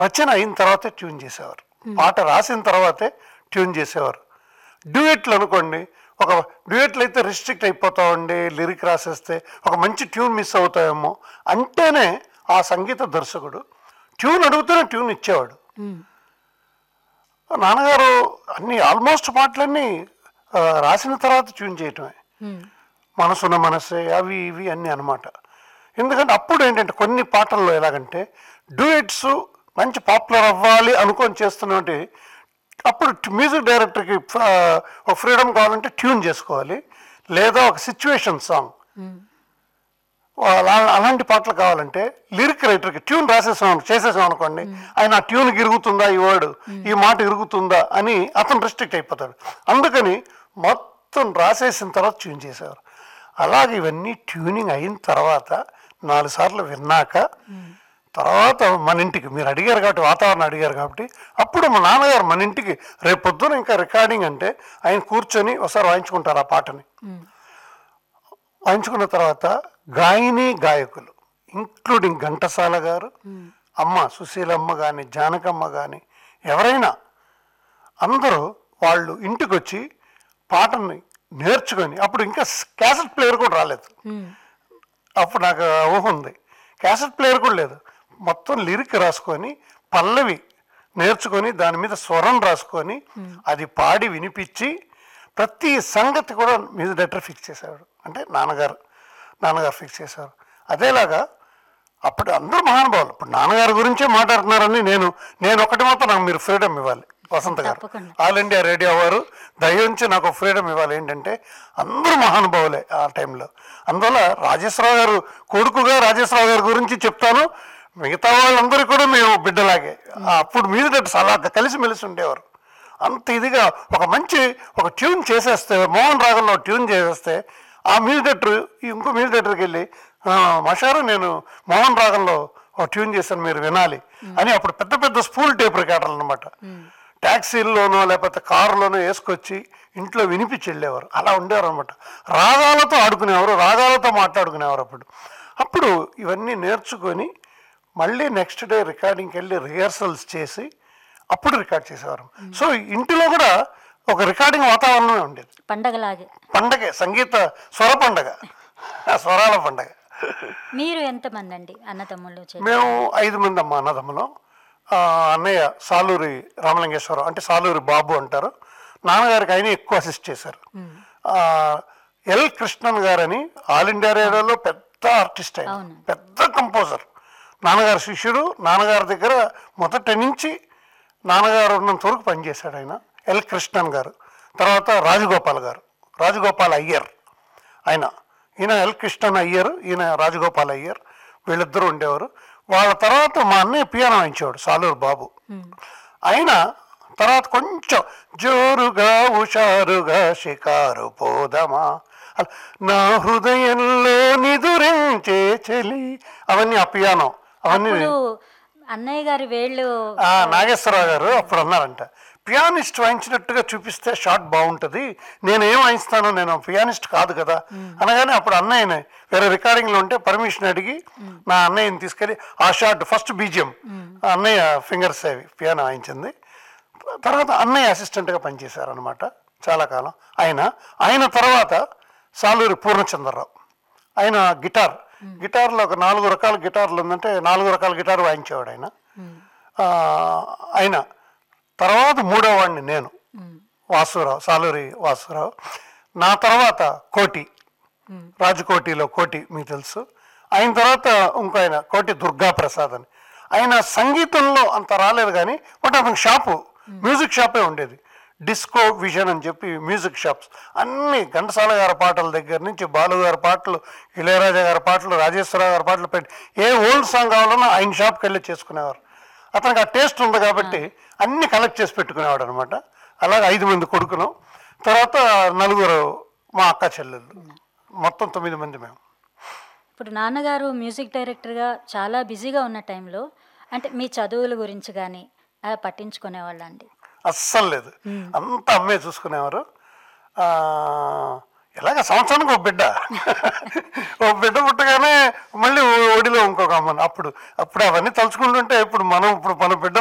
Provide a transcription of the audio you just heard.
రచన అయిన తర్వాతే ట్యూన్ చేసేవారు పాట రాసిన తర్వాతే ట్యూన్ చేసేవారు డ్యూయెట్లు అనుకోండి ఒక డ్యూయెట్లు అయితే రిస్ట్రిక్ట్ అయిపోతా ఉండి లిరిక్ రాసేస్తే ఒక మంచి ట్యూన్ మిస్ అవుతాయేమో అంటేనే ఆ సంగీత దర్శకుడు ట్యూన్ అడుగుతూనే ట్యూన్ ఇచ్చేవాడు నాన్నగారు అన్ని ఆల్మోస్ట్ పాటలన్నీ ఆ, రాసిన తర్వాత ట్యూన్ చేయటమే మనసున మనసే అవి ఇవి అన్నీ అనమాట ఎందుకంటే అప్పుడు ఏంటంటే కొన్ని పాటల్లో ఎలాగంటే డూయెట్స్ మంచి పాపులర్ అవ్వాలి అనుకొని చేస్తున్నట్టు అప్పుడు మ్యూజిక్ డైరెక్టర్కి ఒక ఫ్రీడమ్ కావాలంటే ట్యూన్ చేసుకోవాలి లేదా ఒక సిచ్యువేషన్ సాంగ్ అలా- అలాంటి పాటలు కావాలంటే లిరిక్ రైటర్కి ట్యూన్ రాసేసాం చేసేసాం అనుకోండి ఆయన ఆ ట్యూన్కి ఇరుగుతుందా ఈ వర్డ్ ఈ మాట ఇరుగుతుందా అని అతను రెస్ట్రిక్ట్ అయిపోతాడు అందుకని మొత్తం రాసేసిన తర్వాత ట్యూన్ చేసేవారు అలాగే ఇవన్నీ ట్యూనింగ్ అయిన తర్వాత నాలుగు సార్లు విన్నాక తర్వాత మన ఇంటికి మీరు అడిగారు కాబట్టి వాతావరణం అడిగారు కాబట్టి అప్పుడు మా నాన్నగారు మన ఇంటికి రేపు పొద్దున ఇంకా రికార్డింగ్ అంటే ఆయన కూర్చొని ఒకసారి వాయించుకుంటారు ఆ పాటని వాయించుకున్న తర్వాత గాయని గాయకులు ఇంక్లూడింగ్ ఘంటసాల గారు అమ్మ సుశీలమ్మ కానీ జానకమ్మ కానీ ఎవరైనా అందరూ వాళ్ళు ఇంటికి వచ్చి పాటని నేర్చుకొని అప్పుడు ఇంకా క్యాసెట్ ప్లేయర్ కూడా రాలేదు అప్పుడు నాకు ఊహ ఉంది క్యాసెట్ ప్లేయర్ కూడా లేదు మొత్తం లిరిక్ రాసుకొని పల్లవి నేర్చుకొని దాని మీద స్వరం రాసుకొని అది పాడి వినిపించి ప్రతి సంగతి కూడా మ్యూజిక్ డైరెక్టర్ ఫిక్స్ చేసేవాడు అంటే నాన్నగారు నాన్నగారు ఫిక్స్ చేశారు అదేలాగా అప్పుడు అందరూ మహానుభావులు ఇప్పుడు నాన్నగారి గురించే మాట్లాడుతున్నారని నేను నేను ఒకటి మాత్రం నాకు మీరు ఫ్రీడమ్ ఇవ్వాలి వసంత గారు తప్పకుండా. ఆల్ ఇండియా రేడియో వారు దయించి నాకు ఫ్రీడమ్ ఇవ్వాలి ఏంటంటే అందరూ మహానుభావులే ఆ టైంలో అందువల్ల రాజేశ్వరరావు గారు కొడుకుగా రాజేశ్వరరావు గారి గురించి చెప్తాను మిగతా వాళ్ళందరూ కూడా మేము బిడ్డలాగే ఆ అప్పుడు మీద అలా కలిసిమెలిసి ఉండేవారు అంత ఇదిగా ఒక మంచి ఒక ట్యూన్ చేసేస్తే మోహన్ రాగంలో ట్యూన్ చేసేస్తే ఆ మ్యూజిక్ డైరెక్టర్ ఇంకో మ్యూజిక్ డైరెక్టర్కి వెళ్ళి "ఆ, మాస్టారు నేను మోహన్ రాగంలో ఒక ట్యూన్ చేశాను మీరు వినాలి అని అప్పుడు పెద్ద పెద్ద స్పూల్ టేప్ రికార్డర్లు అనమాట ట్యాక్సీల్లోనో లేకపోతే కారులోనో వేసుకొచ్చి ఇంట్లో వినిపించి వెళ్ళేవారు అలా ఉండేవారు అనమాట రాగాలతో ఆడుకునేవారు రాగాలతో మాట్లాడుకునేవారు అప్పుడు అప్పుడు ఇవన్నీ నేర్చుకొని మళ్ళీ నెక్స్ట్ డే రికార్డింగ్కి వెళ్ళి రిహర్సల్స్ చేసి అప్పుడు రికార్డ్ చేసేవారు సో ఇంటిలో కూడా ఒక రికార్డింగ్ వాతావరణమే ఉండేది పండగలాగే పండగే సంగీత స్వర పండగ స్వరాల పండగ మీరు ఎంతమంది అండి అన్నతమ్ముళ్ళు చెల్లి మేము ఐదు మంది అమ్మ అన్నదమ్ములం ఆ, అన్నయ్య సాలూరి రామలింగేశ్వరరావు అంటే సాలూరి బాబు అంటారు నాన్నగారికి ఆయన ఎక్కువ అసిస్ట్ చేశారు ఆ, ఎల్ కృష్ణన్ గారని ఆల్ ఇండియా రేడియోలో పెద్ద ఆర్టిస్ట్ ఆయన అవును. పెద్ద కంపోజర్ నాన్నగారు శిష్యుడు నాన్నగారి దగ్గర మొదటి నుంచి నాన్నగారు ఉన్నంత వరకు పనిచేశాడు ఆయన ఎల్ కృష్ణన్ గారు తర్వాత రాజగోపాల్ గారు రాజగోపాల్ అయ్యర్ ఆయన ఈయన ఎల్ కృష్ణన్ అయ్యర్ ఈయన రాజగోపాల్ అయ్యర్ వీళ్ళిద్దరూ ఉండేవారు వాళ్ళ తర్వాత మా అన్నయ్య పియానో వాయించేవాడు సాలూరు బాబు ఆయన తర్వాత కొంచెం జోరుగా హుషారుగా షికారు పోదమా అలా నా హృదయంలో నిదురించే చెలి అవన్నీ ఆ పియానో అవన్నీ ఇప్పుడు అన్నయ్య గారి వేళ్ళు ఆ నాగేశ్వరరావు గారు అప్పుడు అన్నారంట పియానిస్ట్ వాయించినట్టుగా చూపిస్తే షాట్ బాగుంటుంది నేను ఏం వాయిస్తాను నేను పియానిస్ట్ కాదు కదా అనగానే అప్పుడు అన్నయ్యనే వేరే రికార్డింగ్లో ఉంటే పర్మిషన్ అడిగి నా అన్నయ్యని తీసుకెళ్ళి ఆ షాట్ ఫస్ట్ బీజియం అన్నయ్య ఫింగర్స్ అవి పియానో వాయించింది తర్వాత అన్నయ్య అసిస్టెంట్గా పనిచేశారు అనమాట చాలా కాలం ఆయన ఆయన తర్వాత సాలూరి పూర్ణచంద్రరావు ఆయన గిటార్ గిటార్లో ఒక నాలుగు రకాల గిటార్లు ఉందంటే నాలుగు రకాల గిటార్ వాయించేవాడు ఆయన ఆ, ఆయన తర్వాత మూడో వాడిని నేను వాసురావు సాలూరి వాసురావు నా తర్వాత కోటి రాజకోటిలో కోటి మీకు తెలుసు ఆయన తర్వాత ఇంకో ఆయన కోటి దుర్గా ప్రసాద్ అని ఆయన సంగీతంలో అంత రాలేదు కానీ బట్ అతను షాపు మ్యూజిక్ షాపే ఉండేది డిస్కో విజన్ అని చెప్పి మ్యూజిక్ షాప్స్ అన్ని ఘంటసాల గారి పాటల దగ్గర నుంచి బాలు గారి పాటలు ఇళయరాజా గారి పాటలు రాజేశ్వరరావు గారి పాటలు పెట్టి ఏ ఓల్డ్ సాంగ్ కావాలన్నా ఆయన షాప్కి వెళ్ళి చేసుకునేవారు అతనికి ఆ టేస్ట్ ఉంది కాబట్టి అన్ని కలెక్ట్ చేసి పెట్టుకునేవాడు అనమాట అలాగే ఐదు మంది కొడుకులు తర్వాత నలుగురు మా అక్క చెల్లెళ్ళు మొత్తం తొమ్మిది మంది మేము ఇప్పుడు నాన్నగారు మ్యూజిక్ డైరెక్టర్గా చాలా బిజీగా ఉన్న టైంలో అంటే మీ చదువుల గురించి కానీ అలా పట్టించుకునేవాళ్ళ అండి అస్సలు లేదు అంతా అమ్మే చూసుకునేవారు ఆ, ఇలాగ సంవత్సరానికి ఒక బిడ్డ ఒక బిడ్డ పుట్టగానే మళ్ళీ ఒడిలో ఇంకొక అమ్మని అప్పుడు అప్పుడు అవన్నీ తలుచుకుంటుంటే ఇప్పుడు మనం ఇప్పుడు మన బిడ్డ